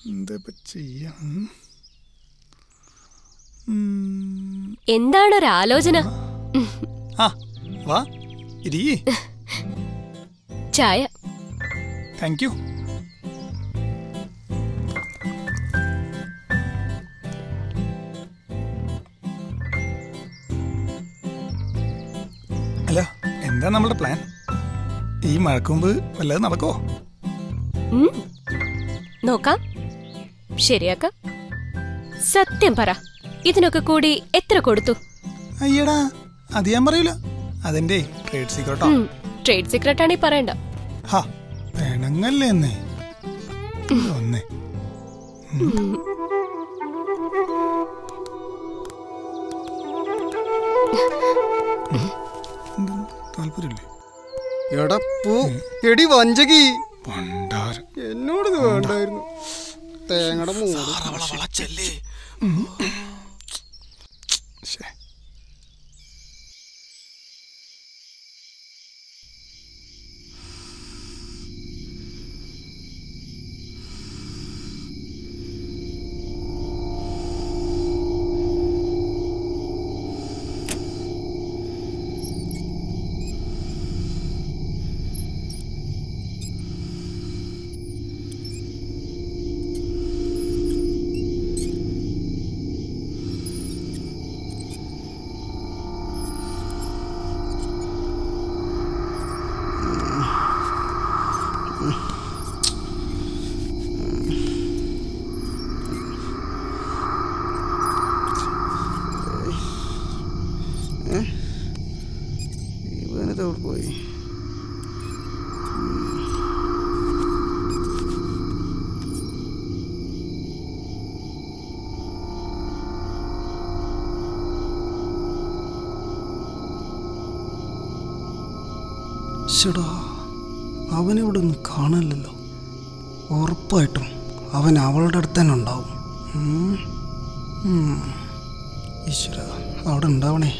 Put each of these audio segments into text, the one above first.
എന്താ ഇപ്പൊ ചെയ്യാ ഉം? ഉം. എന്താണൊരാലോചന ആ വാ ഇരിയേ ചായ താങ്ക് യു അല്ല എന്താ നമ്മളുടെ പ്ലാൻ ഈ മഴക്ക് മുമ്പ് വല്ലതും നടക്കോ ഉം. നോക്കാം ശരിയാക്കാം സത്യം പറ ഇതിനൊക്കെ കൂടി എത്ര കൊടുത്തു അയ്യടാ അത് ഞാൻ പറയൂല അതെന്റെ ട്രേഡ് സീക്രട്ടോ ഉം, ട്രേഡ് സീക്രട്ട് ആണെങ്കിൽ പറയണ്ട ഹാ വേണങ്ങല്ലേ എന്നേ ഒന്നേ താല്പര്യമില്ലേ എടാ പൂ എടി വഞ്ചകി പണ്ടാരം എന്നോട് ഇത് വേണ്ടായിരുന്നു തേങ്ങയുടെ മൂട് ശ്ശേ. ഇവനത് എവിടെ പോയി ശടാ അവനിവിടെ ഒന്നും കാണാനില്ലല്ലോ ഉറപ്പായിട്ടും അവൻ അവളുടെ അടുത്ത് തന്നെ ഉണ്ടാവും ഉം. ഉം. ഈശ്വര അവിടെ ഉണ്ടാവണേ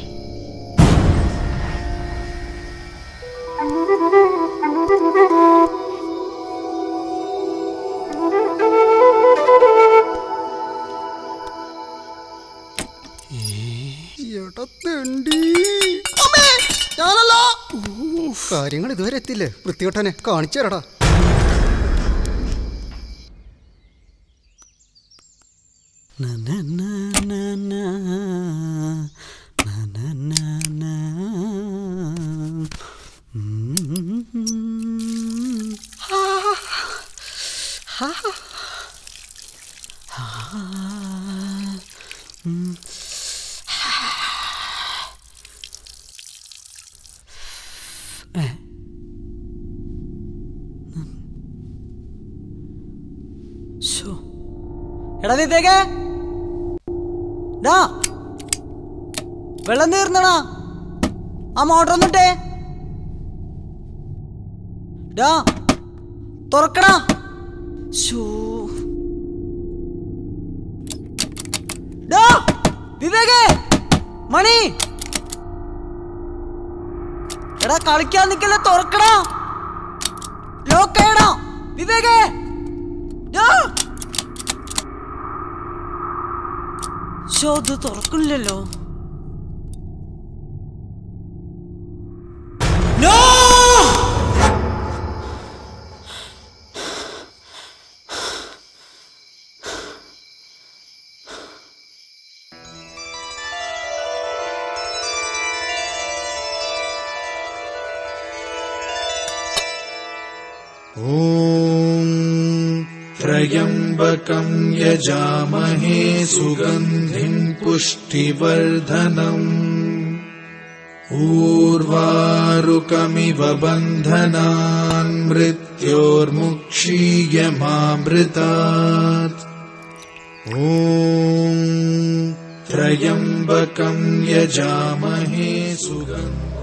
കാര്യങ്ങൾ ഇതുവരെ എത്തില്ലേ വൃത്തികെട്ടനെ കാണിച്ചു തരടാ എടാ വിവേകേ ഡാ വെള്ളം തീർന്നടാ ആ മോട്ടർ ഒന്നിട്ടേ ഡാ തുറക്കടാ ശോ. ഡാ വിവേകേ മണി എടാ കളിക്കാൻ നിക്കല്ലേ തുറക്കടാ ലോക്കയടാ വിവേകേ ഡാ ശോ ഇത് തുറക്കില്ലല്ലോ No! ॐ त्र्यम्बकम् यजामहे सुगन्धिम् पुष्टिवर्धनम् ऊर्वारुकमिव बन्धनान् मृत्योर्मुक्षीयमामृतात् ॐ त्र्यम्बकम् यजामहे सुगन्धिम्